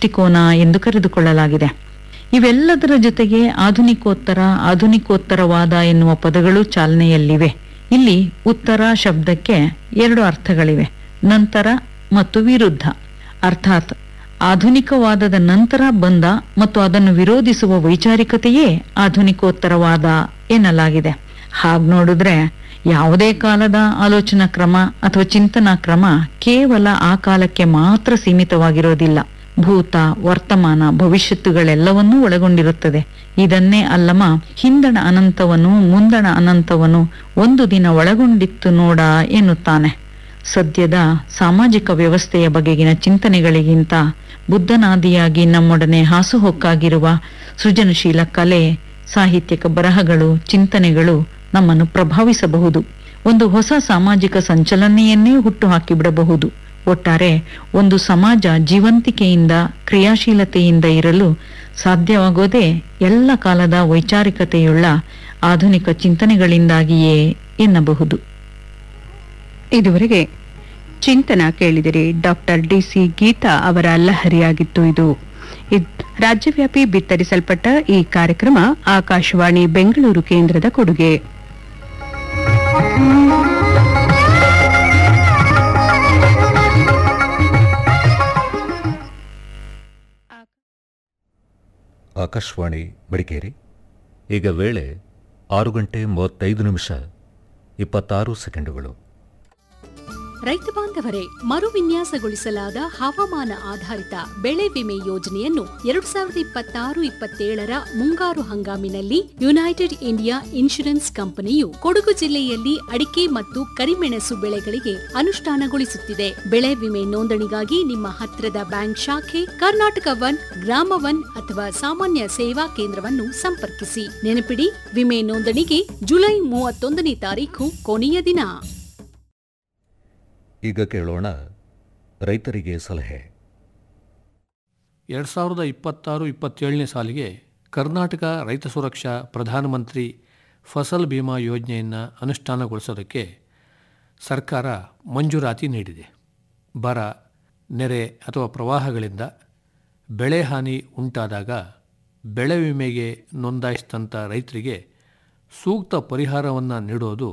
ದೃಷ್ಟಿಕೋನ ಎಂದು ಕರೆದುಕೊಳ್ಳಲಾಗಿದೆ ಇವೆಲ್ಲದರ ಜೊತೆಗೆ ಆಧುನಿಕೋತ್ತರ ಆಧುನಿಕೋತ್ತರವಾದ ಎನ್ನುವ ಪದಗಳು ಚಾಲನೆಯಲ್ಲಿವೆ ಇಲ್ಲಿ ಉತ್ತರ ಶಬ್ದಕ್ಕೆ ಎರಡು ಅರ್ಥಗಳಿವೆ ನಂತರ ಮತ್ತು ವಿರುದ್ಧ ಅರ್ಥಾತ್ ಆಧುನಿಕವಾದದ ನಂತರ ಬಂದ ಮತ್ತು ಅದನ್ನು ವಿರೋಧಿಸುವ ವೈಚಾರಿಕತೆಯೇ ಆಧುನಿಕೋತ್ತರವಾದ ಎನ್ನಲಾಗಿದೆ ಹಾಗ್ ನೋಡಿದ್ರೆ ಯಾವುದೇ ಕಾಲದ ಆಲೋಚನಾ ಕ್ರಮ ಅಥವಾ ಚಿಂತನಾ ಕ್ರಮ ಕೇವಲ ಆ ಕಾಲಕ್ಕೆ ಮಾತ್ರ ಸೀಮಿತವಾಗಿರೋದಿಲ್ಲ ಭೂತ ವರ್ತಮಾನ ಭವಿಷ್ಯತ್ತುಗಳೆಲ್ಲವನ್ನೂ ಒಳಗೊಂಡಿರುತ್ತದೆ ಇದನ್ನೇ ಅಲ್ಲಮ ಹಿಂದಣ ಅನಂತವನು ಮುಂದಣ ಅನಂತವನು ಒಂದು ದಿನ ಒಳಗೊಂಡಿತ್ತು ನೋಡ ಎನ್ನುತ್ತಾನೆ ಸದ್ಯದ ಸಾಮಾಜಿಕ ವ್ಯವಸ್ಥೆಯ ಬಗೆಗಿನ ಚಿಂತನೆಗಳಿಗಿಂತ ಬುದ್ಧನಾದಿಯಾಗಿ ನಮ್ಮೊಡನೆ ಹಾಸುಹೊಕ್ಕಾಗಿರುವ ಸೃಜನಶೀಲ ಕಲೆ ಸಾಹಿತ್ಯಕ ಬರಹಗಳು ಚಿಂತನೆಗಳು ನಮ್ಮನ್ನು ಪ್ರಭಾವಿಸಬಹುದು ಒಂದು ಹೊಸ ಸಾಮಾಜಿಕ ಸಂಚಲನೆಯನ್ನೇ ಹುಟ್ಟು ಹಾಕಿಬಿಡಬಹುದು ಒಟ್ಟಾರೆ ಒಂದು ಸಮಾಜ ಜೀವಂತಿಕೆಯಿಂದ ಕ್ರಿಯಾಶೀಲತೆಯಿಂದ ಇರಲು ಸಾಧ್ಯವಾಗೋದೇ ಎಲ್ಲ ಕಾಲದ ವೈಚಾರಿಕತೆಯುಳ್ಳ ಆಧುನಿಕ ಚಿಂತನೆಗಳಿಂದಾಗಿಯೇ ಎನ್ನಬಹುದು ಇದುವರೆಗೆ ಚಿಂತನ ಕೇಳಿದಿರಿ ಡಾಕ್ಟರ್ ಡಿಸಿ ಗೀತಾ ಅವರ ಲಹರಿಯಾಗಿತ್ತು ಇದು ಇದ್- ರಾಜ್ಯವ್ಯಾಪಿ ಬಿತ್ತರಿಸಲ್ಪಟ್ಟ ಈ ಕಾರ್ಯಕ್ರಮ ಆಕಾಶವಾಣಿ ಬೆಂಗಳೂರು ಕೇಂದ್ರದ ಕೊಡುಗೆ ಆಕಾಶವಾಣಿ ಮಡಿಕೇರಿ ಈಗ ವೇಳೆ ಆರು ಗಂಟೆ ಮೂವತ್ತೈದು ನಿಮಿಷ ಇಪ್ಪತ್ತಾರು ಸೆಕೆಂಡುಗಳು ರೈತ ಬಾಂಧವರೇ ಮರುವಿನ್ಯಾಸಗೊಳಿಸಲಾದ ಹವಾಮಾನ ಆಧಾರಿತ ಬೆಳೆ ವಿಮೆ ಯೋಜನೆಯನ್ನು ಎರಡು ಸಾವಿರದ ಇಪ್ಪತ್ತಾರು ಇಪ್ಪತ್ತೇಳರ ಮುಂಗಾರು ಹಂಗಾಮಿನಲ್ಲಿ ಯುನೈಟೆಡ್ ಇಂಡಿಯಾ ಇನ್ಶೂರೆನ್ಸ್ ಕಂಪನಿಯು ಕೊಡಗು ಜಿಲ್ಲೆಯಲ್ಲಿ ಅಡಿಕೆ ಮತ್ತು ಕರಿಮೆಣಸು ಬೆಳೆಗಳಿಗೆ ಅನುಷ್ಠಾನಗೊಳಿಸುತ್ತಿದೆ ಬೆಳೆ ವಿಮೆ ನೋಂದಣಿಗಾಗಿ ನಿಮ್ಮ ಹತ್ತಿರದ ಬ್ಯಾಂಕ್ ಶಾಖೆ ಕರ್ನಾಟಕ ವನ್ ಗ್ರಾಮ ವನ್ ಅಥವಾ ಸಾಮಾನ್ಯ ಸೇವಾ ಕೇಂದ್ರವನ್ನು ಸಂಪರ್ಕಿಸಿ ನೆನಪಿಡಿ ವಿಮೆ ನೋಂದಣಿಗೆ ಜುಲೈ ಮೂವತ್ತೊಂದನೇ ತಾರೀಖು ಕೊನೆಯ ದಿನ ಈಗ ಕೇಳೋಣ ರೈತರಿಗೆ ಸಲಹೆ ಎರಡು ಸಾವಿರದ ಇಪ್ಪತ್ತಾರು ಇಪ್ಪತ್ತೇಳನೇ ಸಾಲಿಗೆ ಕರ್ನಾಟಕ ರೈತ ಸುರಕ್ಷಾ ಪ್ರಧಾನಮಂತ್ರಿ ಫಸಲ್ ಬಿಮಾ ಯೋಜನೆಯನ್ನು ಅನುಷ್ಠಾನಗೊಳಿಸೋದಕ್ಕೆ ಸರ್ಕಾರ ಮಂಜೂರಾತಿ ನೀಡಿದೆ ಬರ ನೆರೆ ಅಥವಾ ಪ್ರವಾಹಗಳಿಂದ ಬೆಳೆ ಹಾನಿ ಉಂಟಾದಾಗ ಬೆಳೆ ವಿಮೆಗೆ ನೋಂದಾಯಿಸಿದಂಥ ರೈತರಿಗೆ ಸೂಕ್ತ ಪರಿಹಾರವನ್ನು ನೀಡೋದು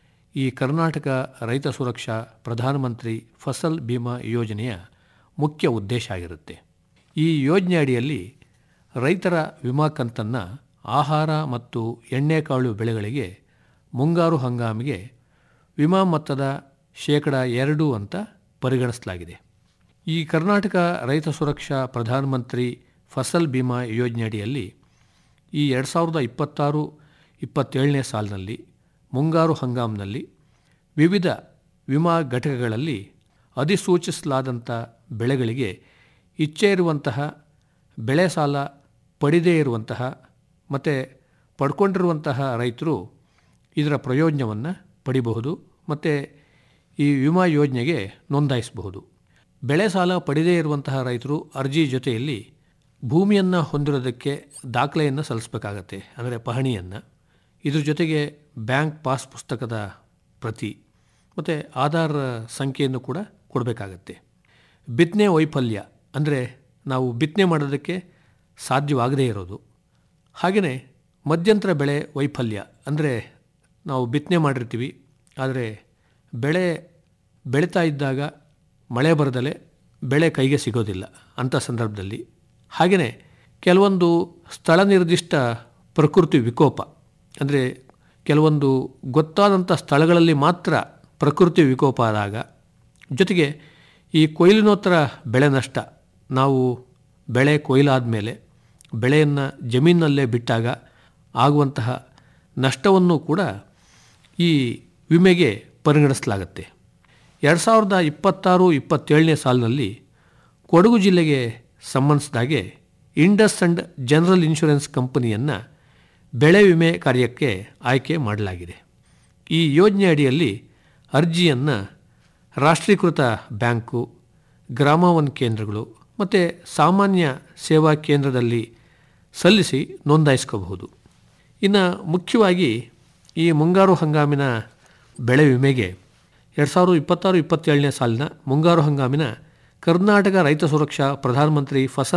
ಈ ಕರ್ನಾಟಕ ರೈತ ಸುರಕ್ಷಾ ಪ್ರಧಾನಮಂತ್ರಿ ಫಸಲ್ ಬಿಮಾ ಯೋಜನೆಯ ಮುಖ್ಯ ಉದ್ದೇಶ ಆಗಿರುತ್ತೆ ಈ ಯೋಜನೆ ಅಡಿಯಲ್ಲಿ ರೈತರ ವಿಮಾ ಕಂತನ್ನು ಆಹಾರ ಮತ್ತು ಎಣ್ಣೆಕಾಳು ಬೆಳೆಗಳಿಗೆ ಮುಂಗಾರು ಹಂಗಾಮಿಗೆ ವಿಮಾ ಮೊತ್ತದ ಶೇಕಡ ಎರಡು ಅಂತ ಪರಿಗಣಿಸಲಾಗಿದೆ ಈ ಕರ್ನಾಟಕ ರೈತ ಸುರಕ್ಷಾ ಪ್ರಧಾನಮಂತ್ರಿ ಫಸಲ್ ಬಿಮಾ ಯೋಜನೆ ಅಡಿಯಲ್ಲಿ ಈ ಎರಡು ಸಾವಿರದ ಇಪ್ಪತ್ತಾರು ಇಪ್ಪತ್ತೇಳನೇ ಸಾಲಿನಲ್ಲಿ ಮುಂಗಾರು ಹಂಗಾಮಿನಲ್ಲಿ ವಿವಿಧ ವಿಮಾ ಘಟಕಗಳಲ್ಲಿ ಅಧಿಸೂಚಿಸಲಾದಂಥ ಬೆಳೆಗಳಿಗೆ ಇಚ್ಛೆ ಇರುವಂತಹ ಬೆಳೆ ಸಾಲ ಪಡೆದೇ ಇರುವಂತಹ ಮತ್ತು ಪಡ್ಕೊಂಡಿರುವಂತಹ ರೈತರು ಇದರ ಪ್ರಯೋಜನವನ್ನು ಪಡಿಬಹುದು ಮತ್ತು ಈ ವಿಮಾ ಯೋಜನೆಗೆ ನೋಂದಾಯಿಸಬಹುದು ಬೆಳೆ ಸಾಲ ಪಡೆದೇ ಇರುವಂತಹ ರೈತರು ಅರ್ಜಿ ಜೊತೆಯಲ್ಲಿ ಭೂಮಿಯನ್ನು ಹೊಂದಿರೋದಕ್ಕೆ ದಾಖಲೆಯನ್ನು ಸಲ್ಲಿಸಬೇಕಾಗತ್ತೆ ಅಂದರೆ ಪಹಣಿಯನ್ನು ಇದ್ರ ಜೊತೆಗೆ ಬ್ಯಾಂಕ್ ಪಾಸ್ ಪುಸ್ತಕದ ಪ್ರತಿ ಮತ್ತು ಆಧಾರ್ ಸಂಖ್ಯೆಯನ್ನು ಕೂಡ ಕೊಡಬೇಕಾಗತ್ತೆ ಬಿತ್ತನೆ ವೈಫಲ್ಯ ಅಂದರೆ ನಾವು ಬಿತ್ತನೆ ಮಾಡೋದಕ್ಕೆ ಸಾಧ್ಯವಾಗದೇ ಇರೋದು ಹಾಗೆಯೇ ಮಧ್ಯಂತರ ಬೆಳೆ ವೈಫಲ್ಯ ಅಂದರೆ ನಾವು ಬಿತ್ತನೆ ಮಾಡಿರ್ತೀವಿ ಆದರೆ ಬೆಳೆ ಬೆಳೀತಾ ಇದ್ದಾಗ ಮಳೆ ಬರದಲೆ ಬೆಳೆ ಕೈಗೆ ಸಿಗೋದಿಲ್ಲ ಅಂಥ ಸಂದರ್ಭದಲ್ಲಿ ಹಾಗೆಯೇ ಕೆಲವೊಂದು ಸ್ಥಳ ನಿರ್ದಿಷ್ಟ ಪ್ರಕೃತಿ ವಿಕೋಪ ಅಂದರೆ ಕೆಲವೊಂದು ಗೊತ್ತಾದಂಥ ಸ್ಥಳಗಳಲ್ಲಿ ಮಾತ್ರ ಪ್ರಕೃತಿ ವಿಕೋಪ ಆದಾಗ ಜೊತೆಗೆ ಈ ಕೊಯ್ಲಿನೋತ್ತರ ಬೆಳೆ ನಷ್ಟ ನಾವು ಬೆಳೆ ಕೊಯ್ಲಾದ ಮೇಲೆ ಬೆಳೆಯನ್ನು ಜಮೀನಲ್ಲೇ ಬಿಟ್ಟಾಗ ಆಗುವಂತಹ ನಷ್ಟವನ್ನು ಕೂಡ ಈ ವಿಮೆಗೆ ಪರಿಗಣಿಸಲಾಗುತ್ತೆ ಎರಡು ಸಾವಿರದ ಇಪ್ಪತ್ತಾರು ಇಪ್ಪತ್ತೇಳನೇ ಸಾಲಿನಲ್ಲಿ ಕೊಡಗು ಜಿಲ್ಲೆಗೆ ಸಂಬಂಧಿಸಿದಾಗೆ ಇಂಡಸ್ ಅಂಡ್ ಜನರಲ್ ಇನ್ಶೂರೆನ್ಸ್ ಕಂಪನಿಯನ್ನು ಬೆಳೆ ವಿಮೆ ಕಾರ್ಯಕ್ಕೆ ಆಯ್ಕೆ ಮಾಡಲಾಗಿದೆ ಈ ಯೋಜನೆ ಅಡಿಯಲ್ಲಿ ಅರ್ಜಿಯನ್ನು ರಾಷ್ಟ್ರೀಕೃತ ಬ್ಯಾಂಕು ಗ್ರಾಮ ಒನ್ ಕೇಂದ್ರಗಳು ಮತ್ತು ಸಾಮಾನ್ಯ ಸೇವಾ ಕೇಂದ್ರದಲ್ಲಿ ಸಲ್ಲಿಸಿ ನೋಂದಾಯಿಸ್ಕೋಬಹುದು ಇನ್ನು ಮುಖ್ಯವಾಗಿ ಈ ಮುಂಗಾರು ಹಂಗಾಮಿನ ಬೆಳೆ ವಿಮೆಗೆ ಎರಡು ಸಾವಿರದ ಇಪ್ಪತ್ತಾರು ಇಪ್ಪತ್ತೇಳನೇ ಸಾಲಿನ ಮುಂಗಾರು ಹಂಗಾಮಿನ ಕರ್ನಾಟಕ ರೈತ ಸುರಕ್ಷಾ ಪ್ರಧಾನಮಂತ್ರಿ ಫಸಲ್